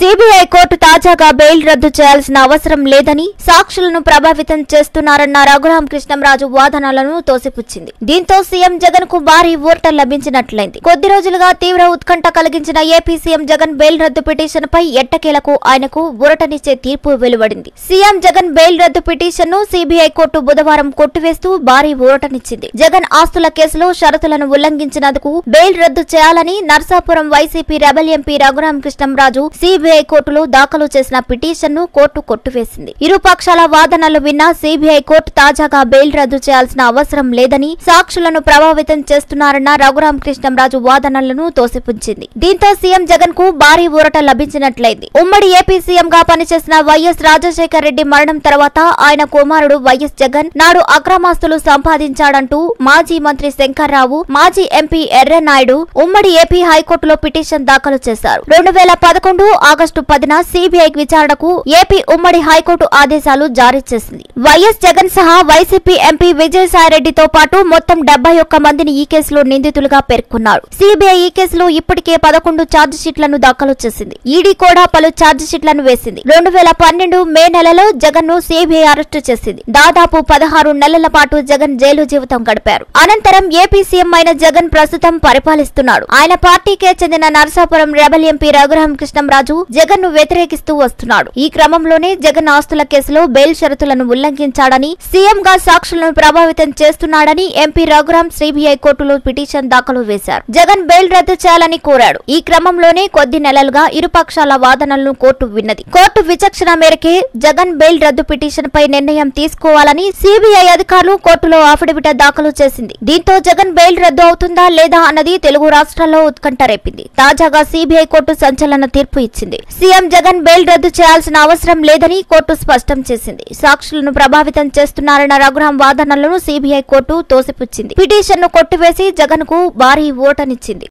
CBI court తాజాగా bail రద్దు చేయాల్సిన అవసరం లేదని సాక్షులను ప్రభావితం చేస్తున్నారన్న రఘురాం కృష్ణంరాజు వాదనలను తోసిపుచ్చింది దీంతో సీఎం జగన్ కు భారీ ఊరట లభించినట్లయింది కొద్ది రోజులుగా తీవ్ర ఉత్కంఠ కలిగించిన ఏపీ సీఎం జగన్ బెయిల్ రద్దు పిటిషన్ పై ఎట్టకేలకు ఆయనకు ఊరటనిచ్చే తీర్పు వెలువడింది సీఎం జగన్ బెయిల్ రద్దు పిటిషన్ ను సిబిఐ కోర్టు బుధవారం కొట్టివేస్తూ భారీ ఊరటనిచ్చింది జగన్ ఆస్తుల కేసులో షరతులను ఉల్లంఘించినందుకు బెయిల్ రద్దు చేయాలని Narsapuram YCP rebel MP Raghuram Krishnamraju CBI కోర్టులో దాఖలు చేసిన పిటిషన్ ను కోర్టు కొట్టివేసింది ఇరు పక్షాల వాదనలు విన్న సిబిఐ కోర్టు తాజాగా బెయిల్ రద్దు చేయాల్సిన అవసరం లేదని సాక్షులను ప్రభావితం చేస్తున్నారన్న రఘురాం కృష్ణంరాజు వాదనలను తోసిపుంచింది దీంతో సీఎం జగన్ కు భారీ ఊరట లభించినట్లయింది ఉమ్మడి ఏపీ సీఎం గా పనిచేసిన వైఎస్ రాజశేఖర్ రెడ్డి మరణం తర్వాత ఆయన కుమారుడు వైఎస్ జగన్ నాడు అక్రమాస్తులు సంపాదించాడంటూ మాజీ మంత్రి శంకర్రావు మాజీ ఎంపీ ఎర్రనాయుడు ఉమ్మడి ఏపీ హైకోర్టులో పిటిషన్ దాఖలు చేశారు రెండు వేల పదకొండు ఆగస్టు పదిన సిబిఐ విచారణకు ఏపీ ఉమ్మడి హైకోర్టు ఆదేశాలు జారీ చేసింది వైఎస్ జగన్ సహా వైసీపీ ఎంపీ విజయసాయిరెడ్డితో పాటు మొత్తం డెబ్బై ఒక్క మందిని ఈ కేసులో నిందితులుగా పేర్కొన్నారు సిబిఐ ఈ కేసులో ఇప్పటికే పదకొండు ఛార్జ్ షీట్లను దాఖలు చేసింది ఈడీ కూడా పలు ఛార్జ్ షీట్లను వేసింది రెండు వేల పన్నెండు మే నెలలో జగన్ ను సిబిఐ అరెస్టు చేసింది దాదాపు పదహారు నెలల పాటు జగన్ జైలు జీవితం గడిపారు అనంతరం ఏపీ సీఎం అయిన జగన్ ప్రస్తుతం పరిపాలిస్తున్నాడు ఆయన పార్టీకే చెందిన నరసాపురం రెబల్ ఎంపీ రఘురాం కృష్ణంరాజు జగన్ ను వ్యతిరేకిస్తూ వస్తున్నాడు ఈ క్రమంలోనే జగన్ ఆస్తుల కేసులో బెయిల్ షరతులను ఉల్లంఘించాడని సీఎం గా సాక్షులను ప్రభావితం చేస్తున్నాడని ఎంపీ రఘురాం సిబిఐ కోర్టులో పిటిషన్ దాఖలు చేశారు జగన్ బెయిల్ రద్దు చేయాలని కోరాడు ఈ క్రమంలోనే కొద్ది నెలలుగా ఇరుపక్షాల వాదనలను కోర్టు విన్నది కోర్టు విచక్షణ మేరకే జగన్ బెయిల్ రద్దు పిటిషన్ పై నిర్ణయం తీసుకోవాలని సిబిఐ అధికారులు కోర్టులో అఫిడవిట్ దాఖలు చేసింది దీంతో జగన్ బెయిల్ రద్దు అవుతుందా లేదా అన్నది తెలుగు రాష్ట్రాల్లో ఉత్కంఠ రేపింది తాజాగా సిబిఐ కోర్టు సంచలన తీర్పు ఇచ్చింది సీఎం జగన్ బెయిల్ రద్దు చేయాల్సిన అవసరం లేదని కోర్టు స్పష్టం చేసింది సాక్షులను ప్రభావితం చేస్తున్నారన్న రఘురాం వాదనలను సిబిఐ కోర్టు తోసిపుచ్చింది పిటిషన్ ను కొట్టివేసి జగన్ కు భారీ ఓటనిచ్చింది